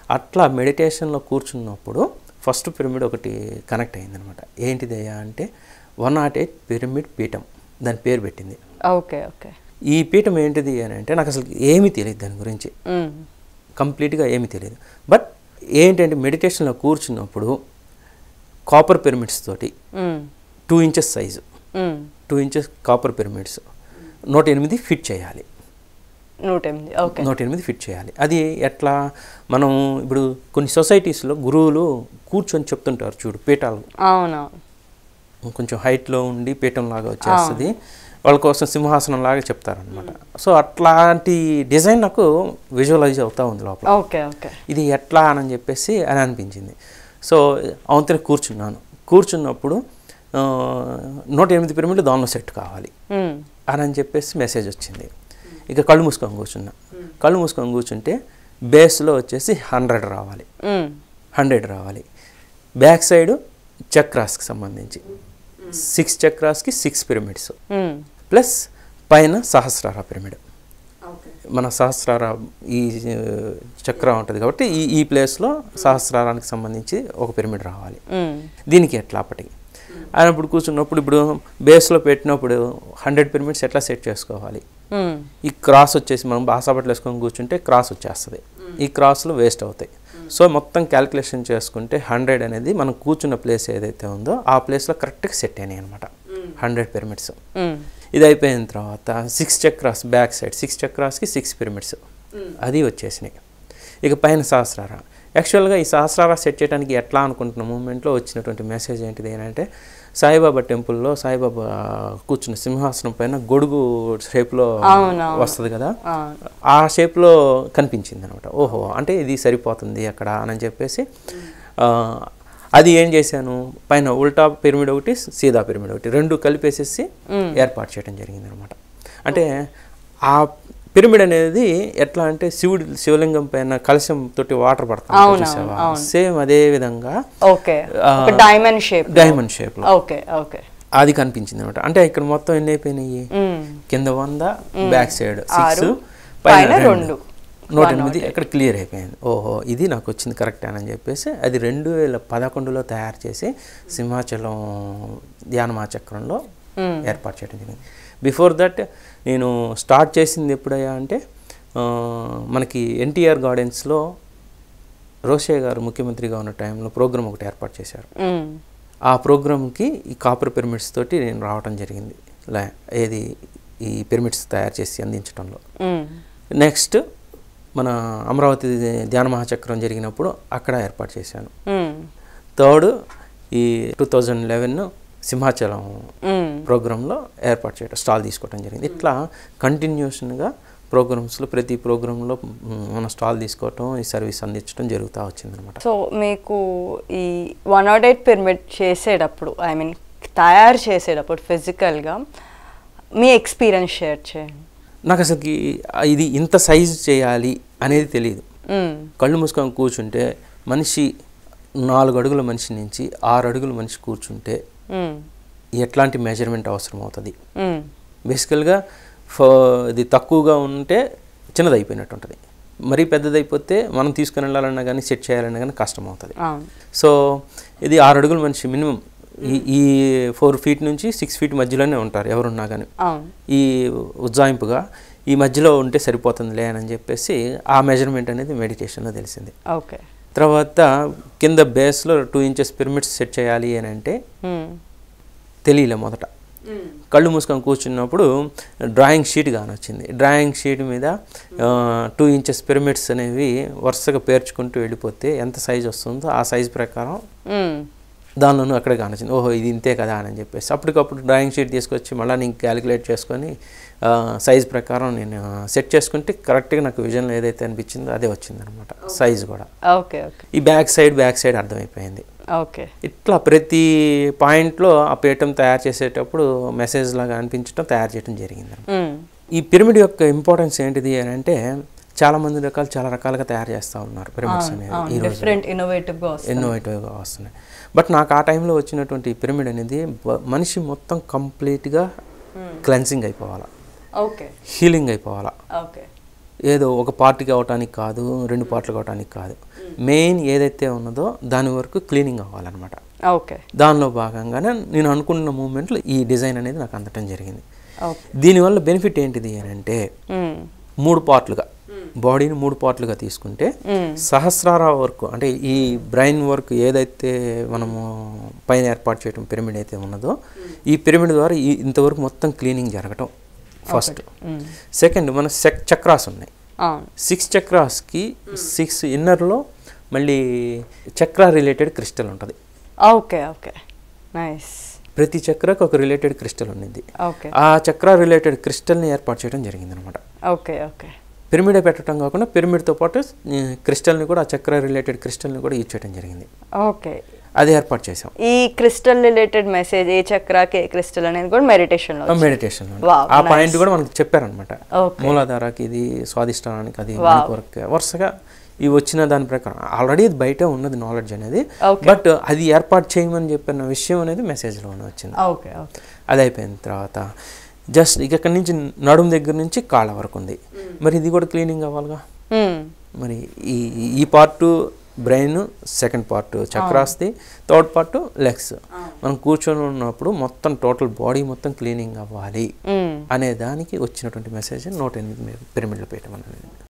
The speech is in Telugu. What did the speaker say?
అట్లా మెడిటేషన్లో కూర్చున్నప్పుడు ఫస్ట్ పిరమిడ్ ఒకటి కనెక్ట్ అయిందనమాట ఏంటిదయ్యా అంటే వన్ నాట్ ఎయిట్ పిరమిడ్ పీఠం దాని పేరు పెట్టింది ఓకే ఓకే ఈ పీఠం ఏంటిది అని అంటే నాకు అసలు ఏమీ తెలియదు దాని గురించి మ్మ్. కంప్లీట్గా ఏమీ తెలియదు బట్ ఏంటంటే మెడిటేషన్లో కూర్చున్నప్పుడు కాపర్ పిరమిడ్స్ తోటి మ్మ్. టూ ఇంచెస్ సైజు మ్మ్. టూ ఇంచెస్ కాపర్ పిరమిడ్స్ నూట ఎనిమిది ఫిట్ చేయాలి నూట ఎనిమిది ఓకే నూట ఎనిమిది ఫిట్ చేయాలి అది ఎట్లా మనం ఇప్పుడు కొన్ని సొసైటీస్లో గురువులు కూర్చొని చెప్తుంటారు చూడు పీఠాలు అవునవును కొంచెం హైట్లో ఉండి పీఠం లాగా వచ్చేస్తుంది వాళ్ళ కోసం సింహాసనం లాగా చెప్తారనమాట సో అట్లాంటి డిజైన్ నాకు విజువలైజ్ అవుతా ఉంది లోపల ఓకే ఓకే ఇది ఎట్లా అని చెప్పేసి అని అనిపించింది సో అవతల కూర్చున్నాను కూర్చున్నప్పుడు ఆ, నూట ఎనిమిది పిరమిడ్లు దానిలో సెట్ కావాలి మ్మ్. అని అని చెప్పేసి మెసేజ్ వచ్చింది ఇక కళ్ళు మూసుకొని కూర్చున్నా కళ్ళు మూసుకొని కూర్చుంటే బేస్లో వచ్చేసి హండ్రెడ్ రావాలి మ్మ్. హండ్రెడ్ రావాలి బ్యాక్ సైడ్ చక్రాస్కి సంబంధించి సిక్స్ చక్రాస్కి సిక్స్ పిరమిడ్స్ మ్మ్. ప్లస్ పైన సహస్రార పిరమిడ్ మన సహస్రార ఈ ఆ, చక్రం ఉంటుంది కాబట్టి ఈ ఈ ప్లేస్లో సహస్రారానికి సంబంధించి ఒక పిరమిడ్ రావాలి మ్మ్. దీనికి ఎట్లా అప్పటికి అయినప్పుడు కూర్చున్నప్పుడు ఇప్పుడు బేస్లో పెట్టినప్పుడు హండ్రెడ్ పిరమిడ్స్ ఎట్లా సెట్ చేసుకోవాలి మ్మ్. ఈ క్రాస్ వచ్చేసి మనం బాసాబట్లు వేసుకొని కూర్చుంటే క్రాస్ వచ్చేస్తుంది ఈ క్రాస్లు వేస్ట్ అవుతాయి సో మొత్తం క్యాలిక్యులేషన్ చేసుకుంటే హండ్రెడ్ అనేది మనం కూర్చున్న ప్లేస్ ఏదైతే ఉందో ఆ ప్లేస్లో కరెక్ట్గా సెట్ అయినాయి అనమాట హండ్రెడ్ పిరమిడ్స్ మ్మ్. ఇది అయిపోయిన తర్వాత six chakras back side six చక్రాస్కి సిక్స్ పిరమిడ్స్ అది వచ్చేసినాయి ఇక పైన సహస్రార యాక్చువల్గా ఈ సహస్రార సెట్ చేయడానికి ఎట్లా అనుకుంటున్న మూమెంట్లో వచ్చినటువంటి మెసేజ్ ఏంటిది ఏంటంటే సాయిబాబా టెంపుల్లో సాయిబాబా కూర్చున్న సింహాసనం పైన గొడుగు షేప్లో వస్తుంది కదా అవును. ఆ షేప్లో కనిపించింది అనమాట ఓహో అంటే ఇది సరిపోతుంది అక్కడ అని చెప్పేసి ఆ, అది ఏం చేశాను పైన ఉల్టా పిరమిడ్ ఒకటి సీదా పిరమిడ్ ఒకటి రెండు కలిపేసేసి ఏర్పాటు చేయడం జరిగింది అనమాట అంటే ఆ పిరమిడ్ అనేది ఎట్లా అంటే శివుడు శివలింగం పైన కలశం తోటి వాటర్ పడతాం చూసావా సేమ్ అదే విధంగా ఓకే ఒక డైమండ్ షేప్ డైమండ్ షేప్లో ఓకే ఓకే అది కనిపించింది అనమాట అంటే ఇక్కడ మొత్తం ఎన్ని అయిపోయినాయి మ్మ్. కింద వంద బ్యాక్ సైడ్ సిక్స్ పైన పైన రెండు. రెండు నూట ఎనిమిది ఇక్కడ క్లియర్ అయిపోయింది ఓహో ఇది నాకు వచ్చింది కరెక్ట్ అని చెప్పేసి అది రెండు వేల పదకొండులో తయారు చేసి సింహాచలం ధ్యానమాచక్రంలో ఏర్పాటు చేయడం జరిగింది బిఫోర్ దట్ నేను స్టార్ట్ చేసింది ఎప్పుడయ్యా అంటే ఆ, మనకి ఎన్టీఆర్ గార్డెన్స్లో రోషే గారు ముఖ్యమంత్రిగా ఉన్న టైంలో ప్రోగ్రామ్ ఒకటి ఏర్పాటు చేశారు మ్మ్. ఆ ప్రోగ్రామ్కి ఈ కాపర్ పిరమిడ్స్ తోటి నేను రావడం జరిగింది లే ఏది ఈ పిరమిడ్స్ తయారు చేసి అందించడంలో మ్మ్. నెక్స్ట్ మన అమరావతి ధ్యాన మహాచక్రం జరిగినప్పుడు అక్కడ ఏర్పాటు చేశాను మ్మ్. థర్డ్ ఈ టూ థౌజండ్ లెవెన్ సింహాచలం మ్మ్. ప్రోగ్రాంలో ఏర్పాటు చేయడం స్టాల్ తీసుకోవడం జరిగింది ఇట్లా కంటిన్యూషన్గా ప్రోగ్రామ్స్లో ప్రతి ప్రోగ్రాంలో మన స్టాల్ తీసుకోవటం ఈ సర్వీస్ అందించడం జరుగుతూ వచ్చిందనమాట సో మీకు ఈ వన్ నాట్ ఎయిట్ పిరమిడ్ చేసేటప్పుడు ఐ మీన్ తయారు చేసేటప్పుడు ఫిజికల్గా మీ ఎక్స్పీరియన్స్ షేర్ చేయండి నాకు అసలుకి ఇది ఇంత సైజు చేయాలి అనేది తెలియదు మ్మ్. కళ్ళు మూసుకొని కూర్చుంటే మనిషి నాలుగు అడుగుల మనిషి నుంచి ఆరు అడుగుల మనిషి కూర్చుంటే మ్మ్. ఎట్లాంటి మెజర్మెంట్ అవసరం అవుతుంది మ్మ్. బేసికల్గా ఫ ఇది తక్కువగా ఉంటే చిన్నది అయిపోయినట్టు ఉంటుంది మరీ పెద్దదైపోతే మనం తీసుకుని వెళ్ళాలన్నా కానీ సెట్ చేయాలన్నా కానీ కష్టం అవుతుంది అవును సో ఇది ఆరు అడుగుల మనిషి మినిమం ఈ ఈ ఫోర్ ఫీట్ నుంచి సిక్స్ ఫీట్ మధ్యలోనే ఉంటారు ఎవరున్నా కానీ అవును ఈ ఉజ్జాయింపుగా ఈ మధ్యలో ఉంటే సరిపోతుందిలే అని చెప్పేసి ఆ మెజర్మెంట్ అనేది మెడిటేషన్లో తెలిసింది ఓకే తర్వాత కింద బేస్లో టూ ఇంచెస్ పిరమిడ్స్ సెట్ చేయాలి అని అంటే మ్మ్. తెలియలే మొదట కళ్ళు మూసుకొని కూర్చున్నప్పుడు డ్రాయింగ్ షీట్ కానొచ్చింది డ్రాయింగ్ షీట్ మీద టూ ఇంచెస్ పిరమిడ్స్ అనేవి వరుసగా పేర్చుకుంటూ వెళ్ళిపోతే ఎంత సైజ్ వస్తుందో ఆ సైజ్ ప్రకారం మ్మ్. దానిలోనూ అక్కడే కానొచ్చింది ఓహో ఇది ఇంతే కదా అని చెప్పేసి అప్పటికప్పుడు డ్రాయింగ్ షీట్ తీసుకొచ్చి మళ్ళీ నేను క్యాలిక్యులేట్ చేసుకొని సైజ్ ప్రకారం నేను సెట్ చేసుకుంటే కరెక్ట్గా నాకు విజన్లో ఏదైతే అనిపించిందో అదే వచ్చిందనమాట సైజ్ కూడా ఓకే ఓకే ఈ బ్యాక్ సైడ్ బ్యాక్ సైడ్ అర్థమైపోయింది ఓకే ఇట్లా ప్రతి పాయింట్లో ఆ పీఠం తయారు చేసేటప్పుడు మెసేజ్ లాగా అనిపించడం తయారు చేయడం జరిగింది మ్మ్. ఈ పిరమిడ్ యొక్క ఇంపార్టెన్స్ ఏంటిది అని అంటే చాలా మంది రకాలు చాలా రకాలుగా తయారు చేస్తూ ఉన్నారు పిరమిడ్స్ అనేవి ఈ రోజు డిఫరెంట్ ఇన్నోవేటివ్గా వస్తుంది ఇన్నోవేటివ్గా వస్తున్నాయి బట్ నాకు ఆ టైంలో వచ్చినటువంటి పిరమిడ్ అనేది బ- మనిషి మొత్తం కంప్లీట్గా క్లెన్సింగ్ అయిపోవాలా ఓకే హీలింగ్ అయిపోవాలా ఓకే ఏదో ఒక పార్ట్కి అవటానికి కాదు రెండు పార్ట్లు అవటానికి కాదు మెయిన్ ఏదైతే ఉన్నదో దాని వరకు క్లీనింగ్ అవ్వాలన్నమాట ఓకే దానిలో భాగంగానే నేను అనుకున్న మూమెంట్లో ఈ డిజైన్ అనేది నాకు అందటం జరిగింది ఓకే దీనివల్ల బెనిఫిట్ ఏంటిది అని అంటే మూడు పార్ట్లుగా బాడీని మూడు పార్ట్లుగా తీసుకుంటే సహస్రార వర్క్ అంటే ఈ బ్రెయిన్ వర్క్ ఏదైతే మనము పైన ఏర్పాటు చేయడం పిరమిడ్ అయితే ఉన్నదో ఈ పిరమిడ్ ద్వారా ఈ ఇంతవరకు మొత్తం క్లీనింగ్ జరగటం ఫస్ట్ సెకండ్ మన సెక్ చక్రాస్ ఉన్నాయి అవును సిక్స్ చక్రాస్కి సిక్స్ ఇన్నర్లో మళ్ళీ చక్ర రిలేటెడ్ క్రిస్టల్ ఉంటుంది ఓకే ఓకే నైస్ ప్రతి చక్రకు ఒక రిలేటెడ్ క్రిస్టల్ ఉండింది ఓకే ఆ చక్ర రిలేటెడ్ క్రిస్టల్ని ఏర్పాటు చేయడం జరిగింది అనమాట ఓకే ఓకే పిరమిడే పెట్టడం కాకుండా పిరమిడ్తో పాటు ఈ క్రిస్టల్ని కూడా ఆ చక్ర రిలేటెడ్ క్రిస్టల్ని కూడా యూజ్ చేయడం జరిగింది ఓకే అది ఏర్పాటు చేసాం ఈ క్రిస్టల్ రిలేటెడ్ మెసేజ్ ఏ చక్రాకి ఏ క్రిస్టల్ అనేది కూడా మెడిటేషన్ లో మెడిటేషన్ Wow, ఆ పాయింట్ కూడా మనకు చెప్పారనమాట Okay. మూలాధారకి ఇది స్వాదిష్టానానికి అది వరకు వరుసగా ఇవి వచ్చిన దాని ప్రకారం ఆల్రెడీ ఇది బయట ఉన్నది నాలెడ్జ్ అనేది Okay. బట్ అది ఏర్పాటు చేయమని చెప్పిన విషయం అనేది మెసేజ్లోనే వచ్చింది ఓకే ఓకే అది అయిపోయిన తర్వాత జస్ట్ ఇక ఇక్కడి నుంచి నడుము దగ్గర నుంచి కాళ్ళ వరకు ఉంది మరి ఇది కూడా క్లీనింగ్ అవ్వాలిగా మరి ఈ ఈ పార్ట్ బ్రెయిన్ సెకండ్ పార్ట్ చక్రాస్ది థర్డ్ పార్ట్ లెగ్స్ మనం కూర్చొని ఉన్నప్పుడు మొత్తం టోటల్ బాడీ మొత్తం క్లీనింగ్ అవ్వాలి అనే దానికి వచ్చినటువంటి మెసేజ్ నూట ఎనిమిది పిరమిడ్లు పెట్టమని